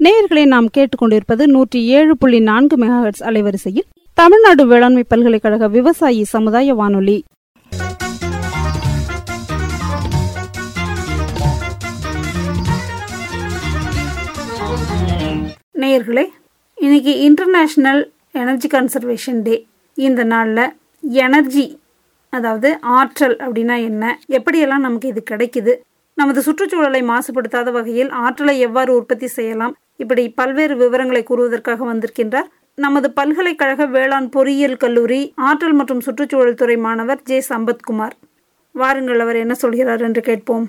நேயர்களை நாம் கேட்டுக்கொண்டிருப்பது நூற்றி ஏழு புள்ளி நான்கு மெகாஹெட்ஸ் அலைவரிசையில் தமிழ்நாடு வேளாண்மை பல்கலைக்கழக விவசாயி சமுதாய வானொலி நேயர்களே இன்னைக்கு இன்டர்நேஷ்னல் எனர்ஜி கன்சர்வேஷன் டே இந்த நாளில் எனர்ஜி அதாவது ஆற்றல் அப்படின்னா என்ன எப்படியெல்லாம் நமக்கு இது கிடைக்குது நமது சுற்றுச்சூழலை மாசுபடுத்தாத வகையில் ஆற்றலை எவ்வாறு உற்பத்தி செய்யலாம் இப்படி பல்வேறு விவரங்களை கூறுவதற்காக வந்திருக்கின்றார் நமது பல்கலைக்கழக வேளாண் பொறியியல் கல்லூரி ஆற்றல் மற்றும் சுற்றுச்சூழல் துறை மாணவர் ஜே சம்பத்குமார் வாருங்கள் அவர் என்ன சொல்கிறார் என்று கேட்போம்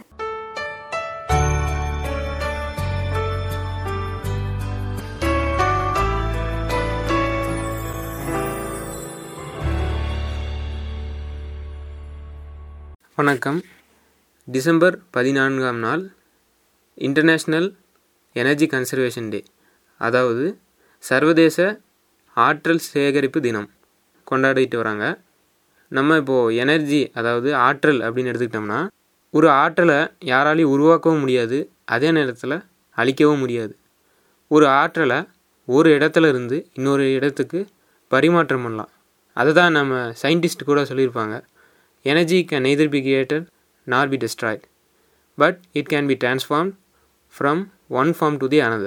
வணக்கம் டிசம்பர் பதினான்காம் நாள் இன்டர்நேஷ்னல் எனர்ஜி கன்சர்வேஷன் டே அதாவது சர்வதேச ஆற்றல் சேகரிப்பு தினம் கொண்டாடிட்டு வராங்க நம்ம இப்போது எனர்ஜி அதாவது ஆற்றல் அப்படின்னு எடுத்துக்கிட்டோம்னா ஒரு ஆற்றலை யாராலையும் உருவாக்கவும் முடியாது அதே நேரத்தில் அழிக்கவும் முடியாது ஒரு ஆற்றலை ஒரு இடத்துல இருந்து இன்னொரு இடத்துக்கு பரிமாற்றம் பண்ணலாம் அதை தான் நம்ம சயின்டிஸ்ட் கூட சொல்லியிருப்பாங்க energy can neither be created nor be destroyed but it can be transformed from one form to the another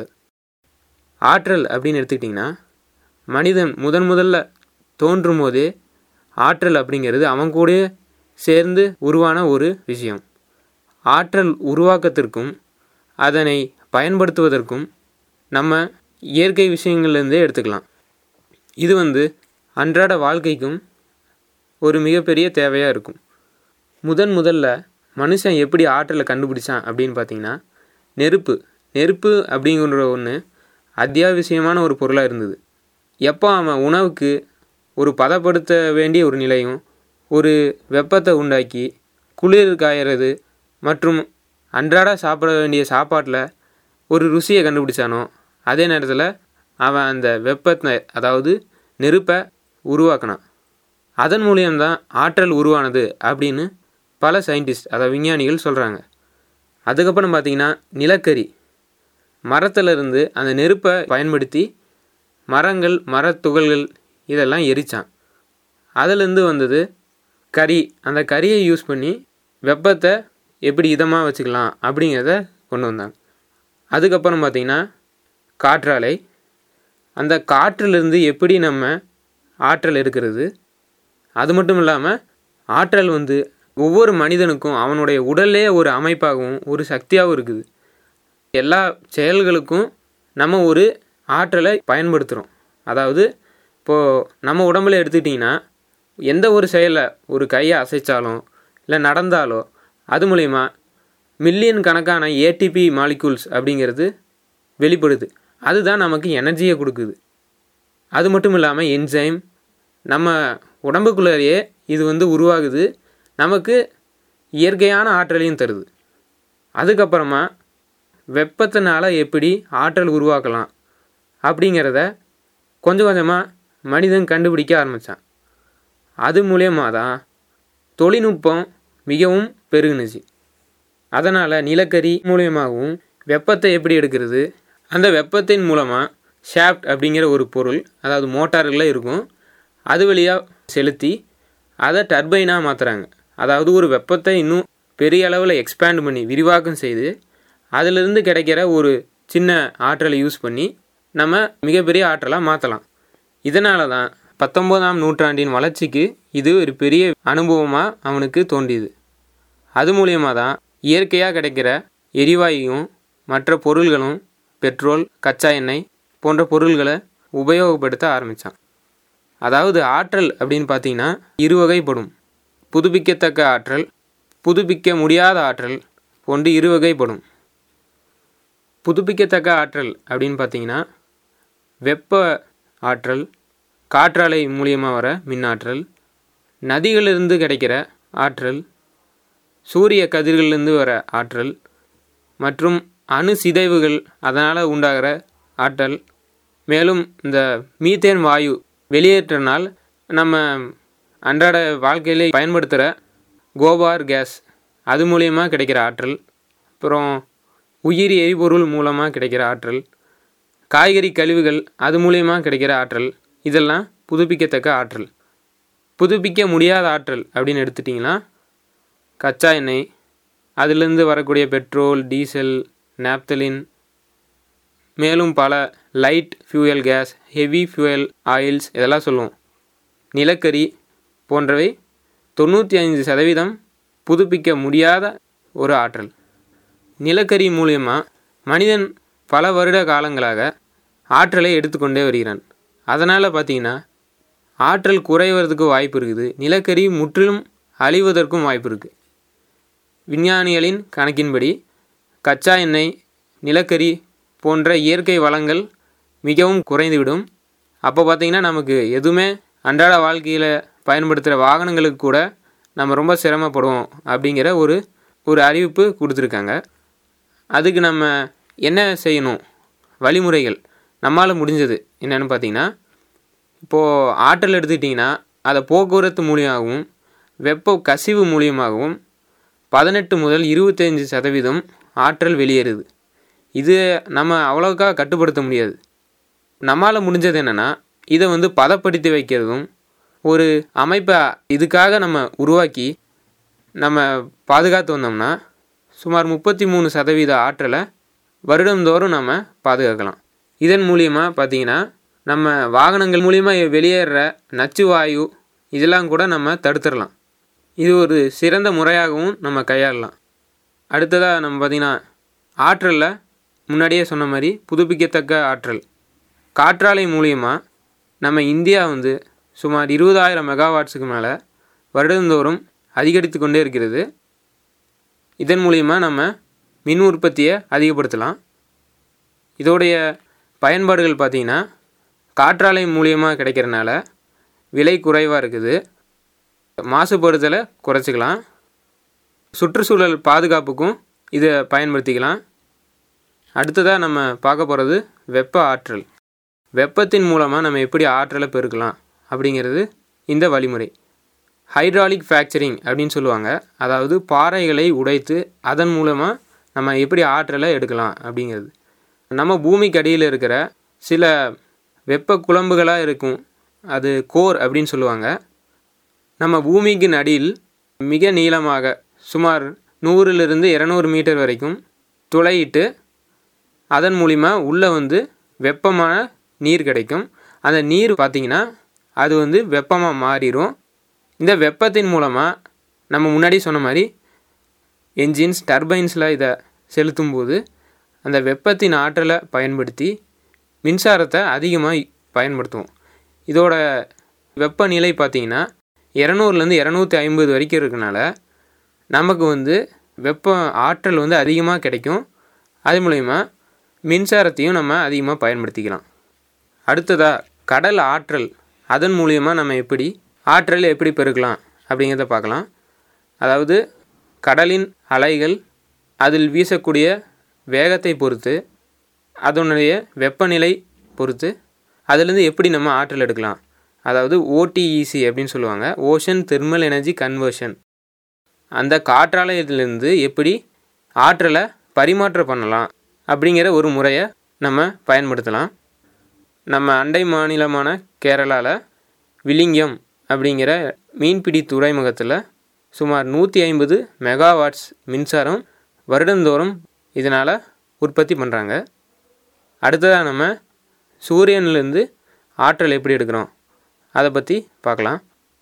ஆற்றல் அப்படின்னு எடுத்துக்கிட்டிங்கன்னா மனிதன் முதன் முதல்ல தோன்றும் போதே ஆற்றல் அப்படிங்கிறது அவன் கூடயே சேர்ந்து உருவான ஒரு விஷயம் ஆற்றல் உருவாக்கத்திற்கும் அதனை பயன்படுத்துவதற்கும் நம்ம இயற்கை விஷயங்கள்லேருந்தே எடுத்துக்கலாம் இது வந்து அன்றாட வாழ்க்கைக்கும் ஒரு மிகப்பெரிய தேவையாக இருக்கும் முதன் முதல்ல மனுஷன் எப்படி ஆற்றலை கண்டுபிடிச்சான் அப்படின்னு பார்த்தீங்கன்னா நெருப்பு நெருப்பு அப்படிங்கிற ஒன்று அத்தியாவசியமான ஒரு பொருளாக இருந்தது எப்போ அவன் உணவுக்கு ஒரு பதப்படுத்த வேண்டிய ஒரு நிலையும் ஒரு வெப்பத்தை உண்டாக்கி குளிர் காயறது மற்றும் அன்றாட சாப்பிட வேண்டிய சாப்பாட்டில் ஒரு ருசியை கண்டுபிடிச்சானோ அதே நேரத்தில் அவன் அந்த வெப்பத்தை அதாவது நெருப்பை உருவாக்கினான் அதன் மூலியம்தான் ஆற்றல் உருவானது அப்படின்னு பல சயின்டிஸ்ட் அதாவது விஞ்ஞானிகள் சொல்கிறாங்க அதுக்கப்புறம் பார்த்திங்கன்னா நிலக்கரி மரத்திலிருந்து அந்த நெருப்பை பயன்படுத்தி மரங்கள் மரத்துகள்கள் இதெல்லாம் எரித்தான் அதிலேருந்து வந்தது கரி அந்த கரியை யூஸ் பண்ணி வெப்பத்தை எப்படி இதமாக வச்சுக்கலாம் அப்படிங்கிறத கொண்டு வந்தாங்க அதுக்கப்புறம் பார்த்திங்கன்னா காற்றாலை அந்த காற்றிலிருந்து எப்படி நம்ம ஆற்றல் எடுக்கிறது அது மட்டும் இல்லாமல் ஆற்றல் வந்து ஒவ்வொரு மனிதனுக்கும் அவனுடைய உடல்லே ஒரு அமைப்பாகவும் ஒரு சக்தியாகவும் இருக்குது எல்லா செயல்களுக்கும் நம்ம ஒரு ஆற்றலை பயன்படுத்துகிறோம் அதாவது இப்போது நம்ம உடம்புல எடுத்துக்கிட்டிங்கன்னா எந்த ஒரு செயலை ஒரு கையை அசைச்சாலும் இல்லை நடந்தாலோ அது மூலிமா மில்லியன் கணக்கான ஏடிபி மாலிகூல்ஸ் அப்படிங்கிறது வெளிப்படுது அதுதான் நமக்கு எனர்ஜியை கொடுக்குது அது மட்டும் இல்லாமல் என்சைம் நம்ம உடம்புக்குள்ளேயே இது வந்து உருவாகுது நமக்கு இயற்கையான ஆற்றலையும் தருது அதுக்கப்புறமா வெப்பத்தினால எப்படி ஆற்றல் உருவாக்கலாம் அப்படிங்கிறத கொஞ்சம் கொஞ்சமாக மனிதன் கண்டுபிடிக்க ஆரம்பித்தான் அது மூலியமாக தான் தொழில்நுட்பம் மிகவும் பெருகுனுச்சு அதனால் நிலக்கரி மூலியமாகவும் வெப்பத்தை எப்படி எடுக்கிறது அந்த வெப்பத்தின் மூலமாக ஷாஃப்ட் அப்படிங்கிற ஒரு பொருள் அதாவது மோட்டார்களில் இருக்கும் அது வழியாக செலுத்தி அதை டர்பைனாக மாற்றுறாங்க அதாவது ஒரு வெப்பத்தை இன்னும் பெரிய அளவில் எக்ஸ்பேண்ட் பண்ணி விரிவாக்கம் செய்து அதிலிருந்து கிடைக்கிற ஒரு சின்ன ஆற்றலை யூஸ் பண்ணி நம்ம மிகப்பெரிய ஆற்றலாக மாற்றலாம் இதனால தான் பத்தொம்போதாம் நூற்றாண்டின் வளர்ச்சிக்கு இது ஒரு பெரிய அனுபவமாக அவனுக்கு தோன்றியது அது மூலியமாக தான் இயற்கையாக கிடைக்கிற எரிவாயுவும் மற்ற பொருள்களும் பெட்ரோல் கச்சா எண்ணெய் போன்ற பொருள்களை உபயோகப்படுத்த ஆரம்பித்தான் அதாவது ஆற்றல் அப்படின்னு பார்த்தீங்கன்னா இரு வகைப்படும் புதுப்பிக்கத்தக்க ஆற்றல் புதுப்பிக்க முடியாத ஆற்றல் போன்று இரு வகைப்படும் புதுப்பிக்கத்தக்க ஆற்றல் அப்படின்னு பார்த்தீங்கன்னா வெப்ப ஆற்றல் காற்றாலை மூலியமாக வர மின்னாற்றல் நதிகளிலிருந்து கிடைக்கிற ஆற்றல் சூரிய கதிர்களிலிருந்து வர ஆற்றல் மற்றும் அணு சிதைவுகள் அதனால் உண்டாகிற ஆற்றல் மேலும் இந்த மீத்தேன் வாயு வெளியேற்றினால் நம்ம அன்றாட வாழ்க்கையிலே பயன்படுத்துகிற கோபார் கேஸ் அது மூலியமாக கிடைக்கிற ஆற்றல் அப்புறம் உயிரி எரிபொருள் மூலமாக கிடைக்கிற ஆற்றல் காய்கறி கழிவுகள் அது மூலியமாக கிடைக்கிற ஆற்றல் இதெல்லாம் புதுப்பிக்கத்தக்க ஆற்றல் புதுப்பிக்க முடியாத ஆற்றல் அப்படின்னு எடுத்துட்டிங்கன்னா கச்சா எண்ணெய் அதிலிருந்து வரக்கூடிய பெட்ரோல் டீசல் நாப்தலின் மேலும் பல light fuel gas heavy fuel oils இதெல்லாம் சொல்லுவோம் நிலக்கரி போன்றவை தொண்ணூற்றி ஐந்து சதவீதம் புதுப்பிக்க முடியாத ஒரு ஆற்றல் நிலக்கரி மூலியமாக மனிதன் பல வருட காலங்களாக ஆற்றலை எடுத்துக்கொண்டே வருகிறான் அதனால் பார்த்தீங்கன்னா ஆற்றல் குறைவதற்கு வாய்ப்பு இருக்குது நிலக்கரி முற்றிலும் அழிவதற்கும் வாய்ப்பு இருக்குது விஞ்ஞானிகளின் கணக்கின்படி கச்சா எண்ணெய் நிலக்கரி போன்ற இயற்கை வளங்கள் மிகவும் குறைந்துவிடும் அப்போ பார்த்திங்கன்னா நமக்கு எதுவுமே அன்றாட வாழ்க்கையில் பயன்படுத்துகிற வாகனங்களுக்கு கூட நம்ம ரொம்ப சிரமப்படுவோம் அப்படிங்கிற ஒரு ஒரு அறிவிப்பு கொடுத்துருக்காங்க அதுக்கு நம்ம என்ன செய்யணும் வழிமுறைகள் நம்மால் முடிஞ்சது என்னென்னு பார்த்தீங்கன்னா இப்போது ஆற்றல் எடுத்துக்கிட்டிங்கன்னா அதை போக்குவரத்து மூலியமாகவும் வெப்ப கசிவு மூலியமாகவும் பதினெட்டு முதல் இருபத்தஞ்சி சதவீதம் ஆற்றல் வெளியேறுது இது நம்ம அவ்வளோக்கா கட்டுப்படுத்த முடியாது நம்மால் முடிஞ்சது என்னென்னா இதை வந்து பதப்படுத்தி வைக்கிறதும் ஒரு அமைப்பை இதுக்காக நம்ம உருவாக்கி நம்ம பாதுகாத்து வந்தோம்னா சுமார் முப்பத்தி மூணு சதவீத ஆற்றலை வருடந்தோறும் நம்ம பாதுகாக்கலாம் இதன் மூலியமாக பார்த்தீங்கன்னா நம்ம வாகனங்கள் மூலியமாக வெளியேற நச்சு வாயு இதெல்லாம் கூட நம்ம தடுத்துடலாம் இது ஒரு சிறந்த முறையாகவும் நம்ம கையாளலாம் அடுத்ததாக நம்ம பார்த்திங்கன்னா ஆற்றலில் முன்னாடியே சொன்ன மாதிரி புதுப்பிக்கத்தக்க ஆற்றல் காற்றாலை மூலியமாக நம்ம இந்தியா வந்து சுமார் இருபதாயிரம் மெகாவாட்ஸுக்கு மேலே வருடந்தோறும் அதிகரித்து கொண்டே இருக்கிறது இதன் மூலியமாக நம்ம மின் உற்பத்தியை அதிகப்படுத்தலாம் இதோடைய பயன்பாடுகள் பார்த்திங்கன்னா காற்றாலை மூலியமாக கிடைக்கிறனால விலை குறைவாக இருக்குது மாசுபடுதலை குறைச்சிக்கலாம் சுற்றுச்சூழல் பாதுகாப்புக்கும் இதை பயன்படுத்திக்கலாம் அடுத்ததாக நம்ம பார்க்க போகிறது வெப்ப ஆற்றல் வெப்பத்தின் மூலமாக நம்ம எப்படி ஆற்றலை பெருக்கலாம் அப்படிங்கிறது இந்த வழிமுறை ஹைட்ராலிக் ஃப்ராக்சரிங் அப்படின்னு சொல்லுவாங்க அதாவது பாறைகளை உடைத்து அதன் மூலமாக நம்ம எப்படி ஆற்றலை எடுக்கலாம் அப்படிங்கிறது நம்ம பூமிக்கு அடியில் இருக்கிற சில வெப்ப குழம்புகளாக இருக்கும் அது கோர் அப்படின்னு சொல்லுவாங்க நம்ம பூமிக்கு அடியில் மிக நீளமாக சுமார் நூறிலிருந்து இரநூறு மீட்டர் வரைக்கும் துளையிட்டு அதன் மூலிமா உள்ளே வந்து வெப்பமான நீர் கிடைக்கும் அந்த நீர் பார்த்திங்கன்னா அது வந்து வெப்பமாக மாறிடும் இந்த வெப்பத்தின் மூலமாக நம்ம முன்னாடி சொன்ன மாதிரி என்ஜின்ஸ் டர்பைன்ஸில் இதை செலுத்தும்போது அந்த வெப்பத்தின் ஆற்றலை பயன்படுத்தி மின்சாரத்தை அதிகமாக பயன்படுத்துவோம் இதோட வெப்பநிலை பார்த்திங்கன்னா இரநூறுலேருந்து இரநூத்தி ஐம்பது வரைக்கும் இருக்கனால நமக்கு வந்து வெப்ப ஆற்றல் வந்து அதிகமாக கிடைக்கும் அது மூலயமா மின்சாரத்தையும் நம்ம அதிகமாக பயன்படுத்திக்கலாம் அடுத்ததாக கடல் ஆற்றல் அதன் மூலியமாக நம்ம எப்படி ஆற்றல் எப்படி பெருக்கலாம் அப்படிங்கிறத பார்க்கலாம் அதாவது கடலின் அலைகள் அதில் வீசக்கூடிய வேகத்தை பொறுத்து அதனுடைய வெப்பநிலை பொறுத்து அதுலேருந்து எப்படி நம்ம ஆற்றல் எடுக்கலாம் அதாவது ஓடிஇசி அப்படின்னு சொல்லுவாங்க ஓஷன் தெர்மல் எனர்ஜி கன்வர்ஷன் அந்த காற்றாலயத்திலிருந்து எப்படி ஆற்றலை பரிமாற்றம் பண்ணலாம் அப்படிங்கிற ஒரு முறையை நம்ம பயன்படுத்தலாம் நம்ம அண்டை மாநிலமான கேரளாவில் விலிங்கம் அப்படிங்கிற மீன்பிடி துறைமுகத்தில் சுமார் நூற்றி ஐம்பது மெகாவாட்ஸ் மின்சாரம் வருடந்தோறும் இதனால் உற்பத்தி பண்ணுறாங்க அடுத்ததாக நம்ம சூரியன்லேருந்து ஆற்றல் எப்படி எடுக்கிறோம் அதை பற்றி பார்க்கலாம்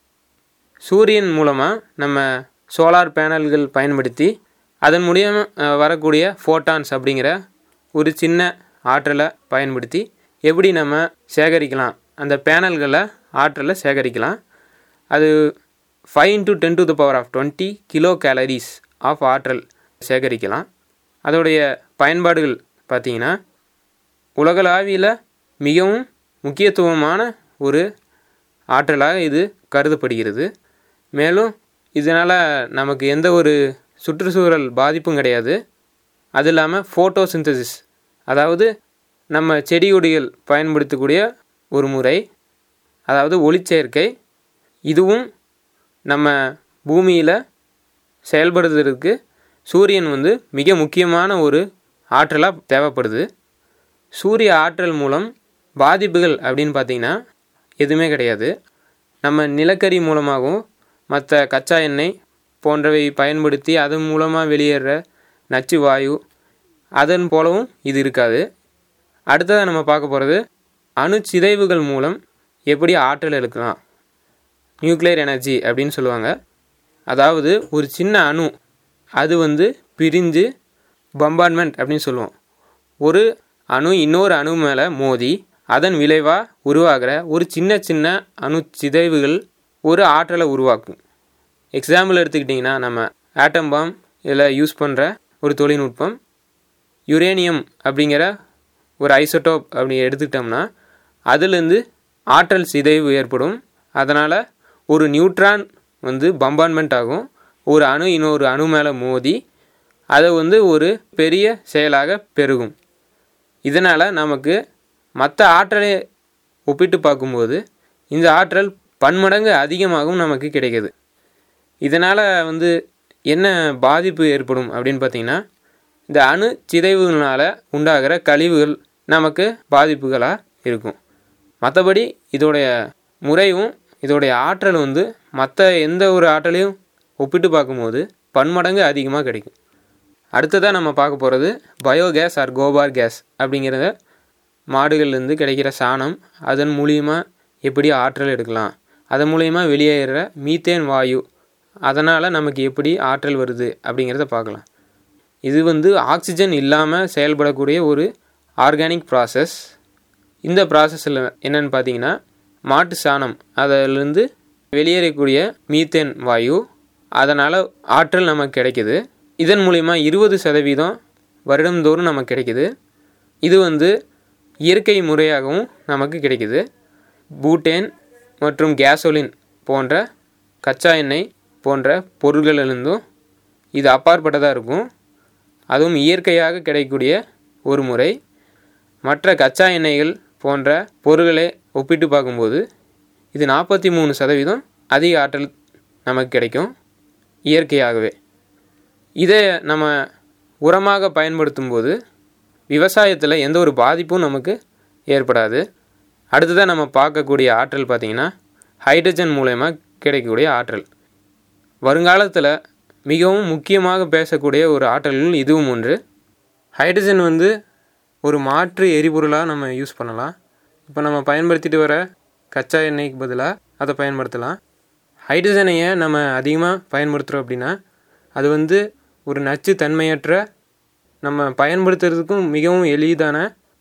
சூரியன் மூலமாக நம்ம சோலார் பேனல்கள் பயன்படுத்தி அதன் மூலியமாக வரக்கூடிய ஃபோட்டான்ஸ் அப்படிங்கிற ஒரு சின்ன ஆற்றலை பயன்படுத்தி எப்படி நம்ம சேகரிக்கலாம் அந்த பேனல்களை ஆற்றலை சேகரிக்கலாம் அது five into ten to the power of twenty kilo calories of ஆற்றல் சேகரிக்கலாம் அதோடைய பயன்பாடுகள் பார்த்திங்கன்னா உலகளாவியில் மிகவும் முக்கியத்துவமான ஒரு ஆற்றலாக இது கருதப்படுகிறது மேலும் இதனால் நமக்கு எந்த ஒரு சுற்றுச்சூழல் பாதிப்பும் கிடையாது அது இல்லாமல் ஃபோட்டோசிந்தசிஸ் அதாவது நம்ம செடி கொடிகள் பயன்படுத்தக்கூடிய ஒரு முறை அதாவது ஒளிச்சேர்க்கை இதுவும் நம்ம பூமியில் செயல்படுறதுக்கு சூரியன் வந்து மிக முக்கியமான ஒரு ஆற்றலாக தேவைப்படுது சூரிய ஆற்றல் மூலம் பாதிப்புகள் அப்படின்னு பார்த்தீங்கன்னா எதுவுமே கிடையாது நம்ம நிலக்கரி மூலமாகவும் மற்ற கச்சா எண்ணெய் போன்றவை பயன்படுத்தி அதன் மூலமாக வெளியேற நச்சு வாயு அதன் போலவும் இது இருக்காது அடுத்ததாக நம்ம பார்க்க போகிறது அணு சிதைவுகள் மூலம் எப்படி ஆற்றல் எடுக்கலாம் நியூக்ளியர் எனர்ஜி அப்படின்னு சொல்லுவாங்க அதாவது ஒரு சின்ன அணு அது வந்து பிரிஞ்சு பம்பார்ட்மெண்ட் அப்படின்னு சொல்லுவோம் ஒரு அணு இன்னொரு அணு மேலே மோதி அதன் விளைவாக உருவாகிற ஒரு சின்ன சின்ன அணு சிதைவுகள் ஒரு ஆற்றலை உருவாக்கும் எக்ஸாம்பிள் எடுத்துக்கிட்டிங்கன்னா நம்ம ஆட்டம் பாம் இதில் யூஸ் பண்ணுற ஒரு தொழில்நுட்பம் யுரேனியம் அப்படிங்கிற ஒரு ஐசோட்டோப் அப்படி எடுத்துக்கிட்டோம்னா அதுலேருந்து ஆற்றல் சிதைவு ஏற்படும் அதனால் ஒரு நியூட்ரான் வந்து பம்பார்ட்மெண்ட் ஆகும் ஒரு அணு இன்னொரு அணு மேலே மோதி அதை வந்து ஒரு பெரிய செயலாக பெருகும் இதனால் நமக்கு மற்ற ஆற்றலை ஒப்பிட்டு பார்க்கும்போது இந்த ஆற்றல் பன்மடங்கு அதிகமாகவும் நமக்கு கிடைக்குது இதனால் வந்து என்ன பாதிப்பு ஏற்படும் அப்படின்னு பார்த்தீங்கன்னா இந்த அணு சிதைவுகளால் உண்டாகிற கழிவுகள் நமக்கு பாதிப்புகளாக இருக்கும் மற்றபடி இதோடைய முறையும் இதோடைய ஆற்றல் வந்து மற்ற எந்த ஒரு ஆற்றலையும் ஒப்பிட்டு பார்க்கும்போது பன்மடங்கு அதிகமாக கிடைக்கும் அடுத்ததாக நம்ம பார்க்க போகிறது பயோகேஸ் ஆர் கோபார் கேஸ் அப்படிங்கிறத மாடுகள்லேருந்து கிடைக்கிற சாணம் அதன் மூலியமாக எப்படி ஆற்றல் எடுக்கலாம் அதன் மூலயமா வெளியேற மீத்தேன் வாயு அதனால் நமக்கு எப்படி ஆற்றல் வருது அப்படிங்கிறத பார்க்கலாம் இது வந்து ஆக்சிஜன் இல்லாமல் செயல்படக்கூடிய ஒரு ஆர்கானிக் ப்ராசஸ் இந்த ப்ராசஸில் என்னென்னு பார்த்தீங்கன்னா மாட்டு சாணம் அதிலிருந்து வெளியேறக்கூடிய மீத்தேன் வாயு அதனால் ஆற்றல் நமக்கு கிடைக்குது இதன் மூலிமா இருபது சதவீதம் வருடந்தோறும் நமக்கு கிடைக்குது இது வந்து இயற்கை முறையாகவும் நமக்கு கிடைக்குது பூட்டேன் மற்றும் கேசோலின் போன்ற கச்சா எண்ணெய் போன்ற பொருள்களிலிருந்தும் இது அப்பாற்பட்டதாக இருக்கும் அதுவும் இயற்கையாக கிடைக்கக்கூடிய ஒரு முறை மற்ற கச்சா எண்ணெய்கள் போன்ற பொருட்களை ஒப்பிட்டு பார்க்கும்போது இது நாற்பத்தி மூணு சதவீதம் அதிக ஆற்றல் நமக்கு கிடைக்கும் இயற்கையாகவே இதை நம்ம உரமாக பயன்படுத்தும் போது விவசாயத்தில் எந்த ஒரு பாதிப்பும் நமக்கு ஏற்படாது அடுத்ததாக நம்ம பார்க்கக்கூடிய ஆற்றல் பார்த்திங்கன்னா ஹைட்ரஜன் மூலயமா கிடைக்கக்கூடிய ஆற்றல் வருங்காலத்தில் மிகவும் முக்கியமாக பேசக்கூடிய ஒரு ஆற்றல்கள் இதுவும் ஒன்று ஹைட்ரஜன் வந்து ஒரு மாற்று எரிபொருளாக நம்ம யூஸ் பண்ணலாம் இப்போ நம்ம பயன்படுத்திட்டு வர கச்சா எண்ணெய்க்கு பதிலாக அதை பயன்படுத்தலாம் ஹைட்ரஜனையை நம்ம அதிகமாக பயன்படுத்துகிறோம் அப்படின்னா அது வந்து ஒரு நச்சு தன்மையற்ற நம்ம பயன்படுத்துறதுக்கும் மிகவும் எளிதான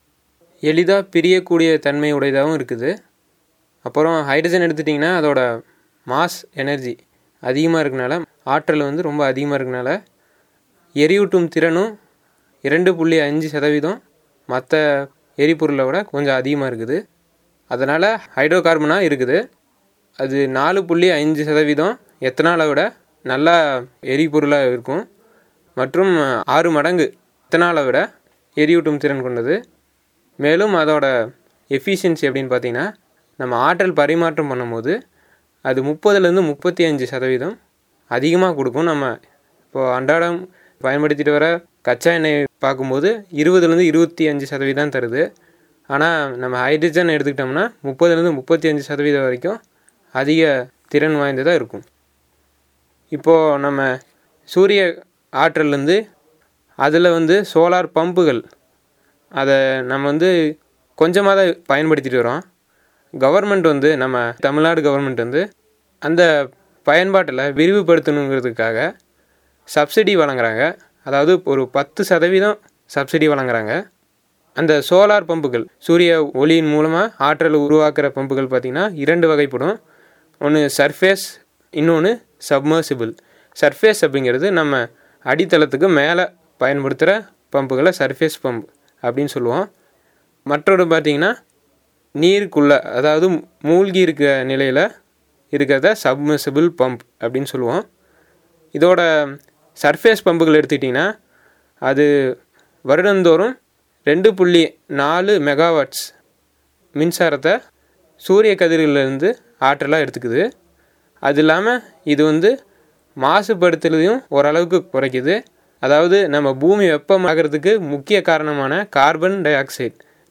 எளிதாக பிரியக்கூடிய தன்மை உடையதாகவும் இருக்குது அப்புறம் ஹைட்ரஜன் எடுத்துட்டிங்கன்னா அதோட மாஸ் எனர்ஜி அதிகமாக இருக்கனால ஆற்றல் வந்து ரொம்ப அதிகமாக இருக்கனால எரியூட்டும் திறனும் இரண்டு புள்ளி அஞ்சு சதவீதம் மற்ற எரிபொருளை விட கொஞ்சம் அதிகமாக இருக்குது அதனால் ஹைட்ரோ கார்பனாக இருக்குது அது நாலு புள்ளி அஞ்சு சதவீதம் எத்தனாலை விட நல்லா எரிபொருளாக இருக்கும் மற்றும் ஆறு மடங்கு எத்தனாலை விட எரியூட்டும் திறன் கொண்டது மேலும் அதோட எஃபிஷியன்சி அப்படின்னு பார்த்தீங்கன்னா நம்ம ஆற்றல் பரிமாற்றம் பண்ணும்போது அது முப்பதுலேருந்து முப்பத்தி அஞ்சு சதவீதம் அதிகமாக கொடுக்கும் நம்ம இப்போது அன்றாடம் பயன்படுத்திட்டு வர கச்சா எண்ணெய் பார்க்கும்போது இருபதுலேருந்து இருபத்தி அஞ்சு சதவீதம் தருது ஆனால் நம்ம ஹைட்ரஜன் எடுத்துக்கிட்டோம்னா முப்பதுலேருந்து முப்பத்தி அஞ்சு சதவீதம் வரைக்கும் அதிக திறன் வாய்ந்ததாக இருக்கும் இப்போது நம்ம சூரிய ஆற்றல்லேருந்து அதில் வந்து சோலார் பம்புகள் அதை நம்ம வந்து கொஞ்சமாக தான் பயன்படுத்திட்டு வரோம் கவர்மெண்ட் வந்து நம்ம தமிழ்நாடு கவர்மெண்ட் வந்து அந்த பயன்பாட்டில் விரிவுபடுத்தணுங்கிறதுக்காக சப்சிடி வழங்குறாங்க அதாவது ஒரு பத்து சதவீதம் சப்சிடி வழங்குறாங்க அந்த சோலார் பம்புகள் சூரிய ஒளியின் மூலமாக ஆற்றல் உருவாக்குற பம்புகள் பார்த்திங்கன்னா இரண்டு வகைப்படும் ஒன்று சர்ஃபேஸ் இன்னொன்று சப்மர்சிபிள் சர்ஃபேஸ் அப்படிங்கிறது நம்ம அடித்தளத்துக்கு மேலே பயன்படுத்துகிற பம்புகளை சர்ஃபேஸ் பம்ப் அப்படின்னு சொல்லுவோம் மற்றொரு பார்த்திங்கன்னா நீருக்குள்ளே அதாவது மூழ்கி இருக்க நிலையில் இருக்கிறத சப்மர்சிபிள் பம்ப் அப்படின்னு சொல்லுவோம் இதோட சர்ஃபேஸ் பம்புகள் எடுத்துக்கிட்டிங்கன்னா அது வருடந்தோறும் ரெண்டு புள்ளி நாலு மெகாவாட்ஸ் மின்சாரத்தை சூரிய கதிர்களிலிருந்து ஆற்றலாக எடுத்துக்குது அது இல்லாமல் இது வந்து மாசுபடுத்துறதையும் ஓரளவுக்கு குறைக்குது அதாவது நம்ம பூமி வெப்பமாகிறதுக்கு முக்கிய காரணமான கார்பன் டை ஆக்சைடு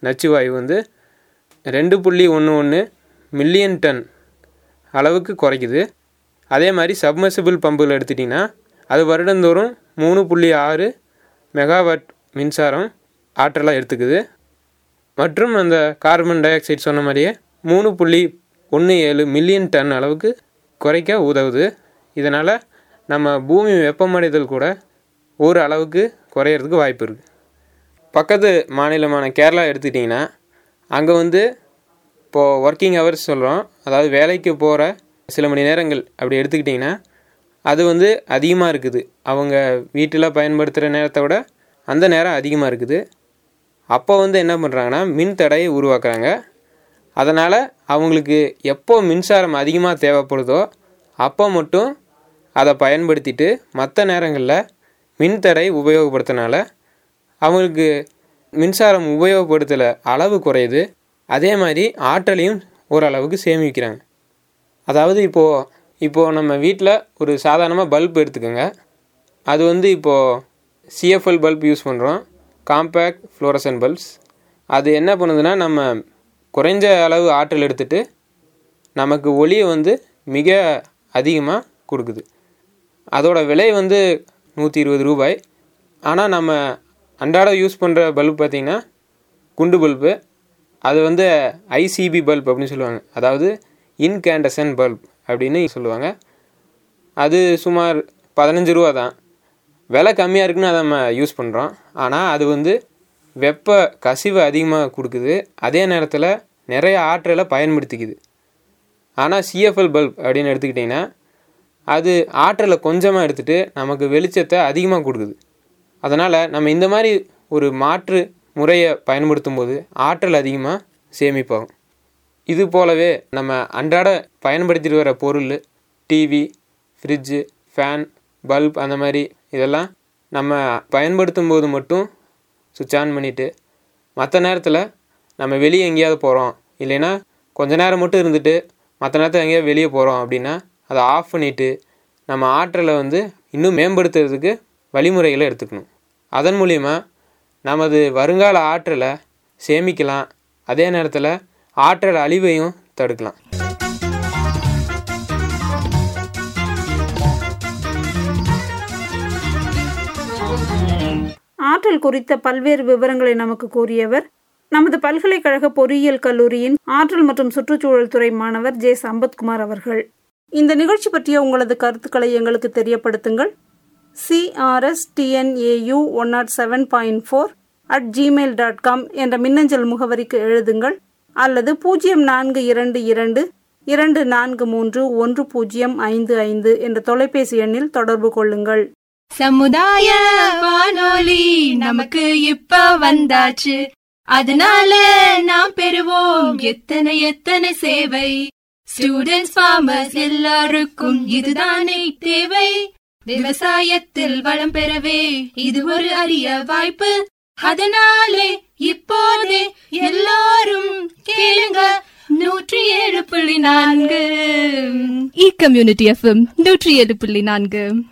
நச்சுவாயு வந்து ரெண்டு புள்ளி ஒன்று ஒன்று மில்லியன் டன் அளவுக்கு குறைக்குது அதே மாதிரி சப்மர்சிபிள் பம்புகள் எடுத்துட்டிங்கன்னா அது வருடந்தோறும் மூணு புள்ளி ஆறு மெகாவாட் மின்சாரம் ஆற்றலாக எடுத்துக்குது மற்றும் அந்த கார்பன் டை ஆக்சைடு சொன்ன மாதிரியே மூணு புள்ளி ஒன்று ஏழு மில்லியன் டன் அளவுக்கு குறைக்க உதவுது இதனால் நம்ம பூமி வெப்பமடைதல் கூட ஒரு அளவுக்கு குறையிறதுக்கு வாய்ப்பு இருக்குது பக்கத்து மாநிலமான கேரளா எடுத்துக்கிட்டிங்கன்னா அங்கே வந்து இப்போது ஒர்க்கிங் ஹவர்ஸ் சொல்கிறோம் அதாவது வேலைக்கு போகிற சில மணி நேரங்கள் அப்படி எடுத்துக்கிட்டிங்கன்னா அது வந்து அதிகமாக இருக்குது அவங்க வீட்டில் பயன்படுத்துகிற நேரத்தை விட அந்த நேரம் அதிகமாக இருக்குது அப்போ வந்து என்ன பண்ணுறாங்கன்னா மின் தடையை உருவாக்குறாங்க அதனால் அவங்களுக்கு எப்போ மின்சாரம் அதிகமாக தேவைப்படுதோ அப்போ மட்டும் அதை பயன்படுத்திட்டு மற்ற நேரங்களில் மின்தடை உபயோகப்படுத்தினால அவங்களுக்கு மின்சாரம் உபயோகப்படுத்தல அளவு குறையுது அதே மாதிரி ஆற்றலையும் ஓரளவுக்கு சேமிக்கிறாங்க அதாவது இப்போது இப்போது நம்ம வீட்டில் ஒரு சாதாரணமாக பல்ப் எடுத்துக்கோங்க அது வந்து இப்போது சிஎஃப்எல் பல்ப் யூஸ் பண்ணுறோம் காம்பேக்ட் ஃப்ளோரசன் பல்ப்ஸ் அது என்ன பண்ணுதுன்னா நம்ம குறைஞ்ச அளவு ஆற்றல் எடுத்துகிட்டு நமக்கு ஒளியை வந்து மிக அதிகமாக கொடுக்குது அதோட விலை வந்து நூற்றி இருபது ரூபாய் ஆனால் நம்ம அன்றாட யூஸ் பண்ணுற பல்ப் பார்த்திங்கன்னா குண்டு பல்பு அது வந்து ஐசிபி பல்ப் அப்படின்னு சொல்லுவாங்க அதாவது இன்கேண்டசன் பல்ப் அப்படின்னு சொல்லுவாங்க அது சுமார் பதினஞ்சு ரூபா தான் விலை கம்மியாக இருக்குன்னு அதை நம்ம யூஸ் பண்ணுறோம் ஆனால் அது வந்து வெப்ப கசிவு அதிகமாக கொடுக்குது அதே நேரத்தில் நிறைய ஆற்றலை பயன்படுத்திக்குது ஆனால் சிஎஃப்எல் பல்ப் அப்படின்னு எடுத்துக்கிட்டிங்கன்னா அது ஆற்றலை கொஞ்சமாக எடுத்துகிட்டு நமக்கு வெளிச்சத்தை அதிகமாக கொடுக்குது அதனால் நம்ம இந்த மாதிரி ஒரு மாற்று முறையை பயன்படுத்தும் போது ஆற்றல் அதிகமாக சேமிப்பாகும் இது போலவே நம்ம அன்றாட பயன்படுத்திட்டு வர பொருள் டிவி ஃப்ரிட்ஜு ஃபேன் பல்ப் அந்த மாதிரி இதெல்லாம் நம்ம பயன்படுத்தும் போது மட்டும் சுவிட்ச் ஆன் பண்ணிவிட்டு மற்ற நேரத்தில் நம்ம வெளியே எங்கேயாவது போகிறோம் இல்லைன்னா கொஞ்ச நேரம் மட்டும் இருந்துட்டு மற்ற நேரத்தில் எங்கேயாவது வெளியே போகிறோம் அப்படின்னா அதை ஆஃப் பண்ணிவிட்டு நம்ம ஆற்றலை வந்து இன்னும் மேம்படுத்துறதுக்கு வழிமுறைகளை எடுத்துக்கணும் அதன் மூலிமா நமது வருங்கால ஆற்றலை சேமிக்கலாம் அதே நேரத்தில் ஆற்றல் அழிவையும் தடுக்கலாம் ஆற்றல் குறித்த பல்வேறு விவரங்களை நமக்கு கூறியவர் நமது பல்கலைக்கழக பொறியியல் கல்லூரியின் ஆற்றல் மற்றும் சுற்றுச்சூழல் துறை மாணவர் ஜே சம்பத்குமார் அவர்கள் இந்த நிகழ்ச்சி பற்றிய உங்களது கருத்துக்களை எங்களுக்கு தெரியப்படுத்துங்கள் CRS TNAU one nought seven point four at Gmail dot com என்ற மின்னஞ்சல் முகவரிக்கு எழுதுங்கள் அல்லது பூஜ்ஜியம் நான்கு இரண்டு இரண்டு இரண்டு நான்கு மூன்று ஒன்று பூஜ்ஜியம் ஐந்து ஐந்து என்ற தொலைபேசி எண்ணில் தொடர்பு கொள்ளுங்கள் சமுதாய வானொலி நமக்கு இப்ப வந்தாச்சு அதனால நாம் பெறுவோம் எத்தனை எத்தனை சேவை ஸ்டூடெண்ட்ஸ் ஃபார்மர்ஸ் எல்லாருக்கும் இதுதானே தேவை விவசாயத்தில் வளம் பெறவே இது ஒரு அரிய வாய்ப்பு அதனாலே இப்போதே எல்லாரும் கேளுங்க நூற்றி ஏழு புள்ளி நான்கு இ கம்யூனிட்டி எஃப்எம் நூற்றி ஏழு புள்ளி நான்கு